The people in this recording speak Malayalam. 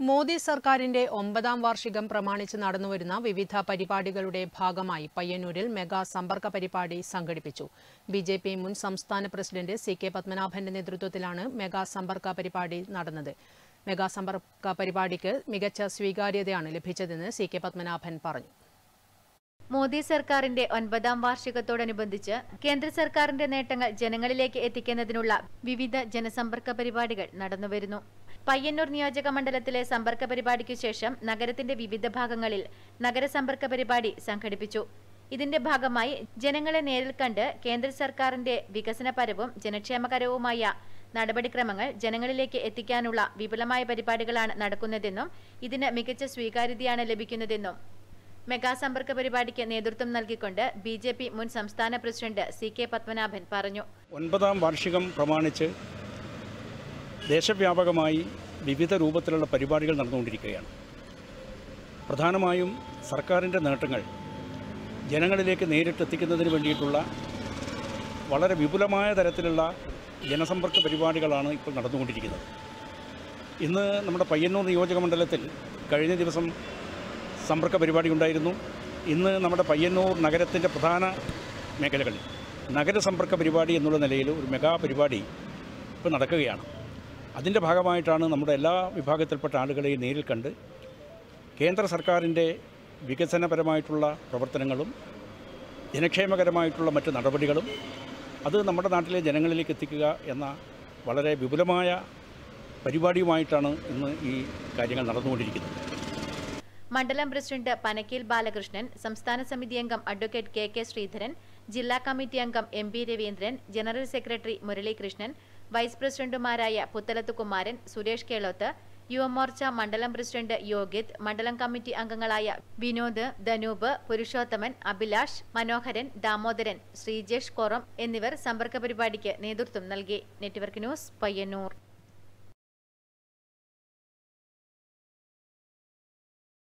മോദി സർക്കാരിന്റെ ഒമ്പതാം വാർഷികം പ്രമാണിച്ച് നടന്നുവരുന്ന വിവിധ പരിപാടികളുടെ ഭാഗമായി പയ്യന്നൂരിൽ മെഗാ സമ്പർക്ക പരിപാടി സംഘടിപ്പിച്ചു ബി ജെ പി മുൻ സംസ്ഥാന പ്രസിഡന്റ് സി കെ പത്മനാഭന്റെ നേതൃത്വത്തിലാണ് മെഗാ സമ്പർക്ക പരിപാടി നടന്നത് മെഗാ സമ്പർക്ക പരിപാടിക്ക് മികച്ച സ്വീകാര്യതയാണ് ലഭിച്ചതെന്ന് സി കെ പത്മനാഭൻ പറഞ്ഞു മോദി സർക്കാരിന്റെ ഒൻപതാം വാർഷികത്തോടനുബന്ധിച്ച് കേന്ദ്ര സർക്കാരിന്റെ നേട്ടങ്ങൾ ജനങ്ങളിലേക്ക് എത്തിക്കുന്നതിനുള്ള വിവിധ ജനസമ്പർക്ക പരിപാടികൾ നടന്നുവരുന്നു പയ്യന്നൂർ നിയോജക മണ്ഡലത്തിലെ സമ്പർക്ക പരിപാടിക്കു ശേഷം നഗരത്തിന്റെ വിവിധ ഭാഗങ്ങളിൽ നഗരസമ്പർക്ക പരിപാടി സംഘടിപ്പിച്ചു ഇതിന്റെ ഭാഗമായി ജനങ്ങളെ നേരിൽ കണ്ട് കേന്ദ്ര സർക്കാരിന്റെ വികസനപരവും ജനക്ഷേമകരവുമായ നടപടിക്രമങ്ങൾ ജനങ്ങളിലേക്ക് എത്തിക്കാനുള്ള വിപുലമായ പരിപാടികളാണ് നടക്കുന്നതെന്നും ഇതിന് മികച്ച സ്വീകാര്യതയാണ് ലഭിക്കുന്നതെന്നും മെഗാ സമ്പർക്ക പരിപാടിക്ക് നേതൃത്വം നൽകിക്കൊണ്ട് ബി ജെ പി മുൻ സംസ്ഥാന പ്രസിഡന്റ് സി കെ പത്മനാഭൻ പറഞ്ഞു ഒൻപതാം വാർഷികം പ്രമാണിച്ച് ദേശവ്യാപകമായി വിവിധ രൂപത്തിലുള്ള പരിപാടികൾ നടന്നുകൊണ്ടിരിക്കുകയാണ് പ്രധാനമായും സർക്കാരിൻ്റെ നേട്ടങ്ങൾ ജനങ്ങളിലേക്ക് നേരിട്ടെത്തിക്കുന്നതിന് വേണ്ടിയിട്ടുള്ള വളരെ വിപുലമായ തരത്തിലുള്ള ജനസമ്പർക്ക പരിപാടികളാണ് ഇപ്പോൾ നടന്നുകൊണ്ടിരിക്കുന്നത് ഇന്ന് നമ്മുടെ പയ്യന്നൂർ നിയോജക മണ്ഡലത്തിൽ കഴിഞ്ഞ ദിവസം സമ്പർക്ക പരിപാടി ഉണ്ടായിരുന്നു ഇന്ന് നമ്മുടെ പയ്യന്നൂർ നഗരത്തിൻ്റെ പ്രധാന മേഖലകളിൽ നഗരസമ്പർക്ക പരിപാടി എന്നുള്ള നിലയിൽ ഒരു മെഗാ പരിപാടി ഇപ്പോൾ നടക്കുകയാണ് അതിൻ്റെ ഭാഗമായിട്ടാണ് നമ്മുടെ എല്ലാ വിഭാഗത്തിൽപ്പെട്ട ആളുകളെയും നേരിൽ കണ്ട് കേന്ദ്ര സർക്കാരിൻ്റെ വികസനപരമായിട്ടുള്ള പ്രവർത്തനങ്ങളും ജനക്ഷേമകരമായിട്ടുള്ള മറ്റ് നടപടികളും അത് നമ്മുടെ നാട്ടിലെ ജനങ്ങളിലേക്ക് എത്തിക്കുക എന്ന വളരെ വിപുലമായ പരിപാടിയുമായിട്ടാണ് ഇന്ന് ഈ കാര്യങ്ങൾ നടന്നുകൊണ്ടിരിക്കുന്നത് മണ്ഡലം പ്രസിഡന്റ് പനക്കീൽ ബാലകൃഷ്ണൻ സംസ്ഥാന സമിതി അംഗം അഡ്വക്കേറ്റ് കെ കെ ശ്രീധരൻ ജില്ലാ കമ്മിറ്റി അംഗം M P Raveendran general secretary Muralikrishnan vice പ്രസിഡന്റുമാരായ പുത്തലത്ത് കുമാരൻ സുരേഷ് കേളോത്ത് യുവമോർച്ച മണ്ഡലം പ്രസിഡന്റ് യോഗിത് മണ്ഡലം കമ്മിറ്റി അംഗങ്ങളായ വിനോദ് ധനൂപ് പുരുഷോത്തമൻ അഭിലാഷ് മനോഹരൻ ദാമോദരൻ ശ്രീജേഷ് കൊറം എന്നിവർ സമ്പർക്ക പരിപാടിക്ക് നേതൃത്വം നൽകി നെറ്റ്വർക്ക് ന്യൂസ് പയ്യന്നൂർ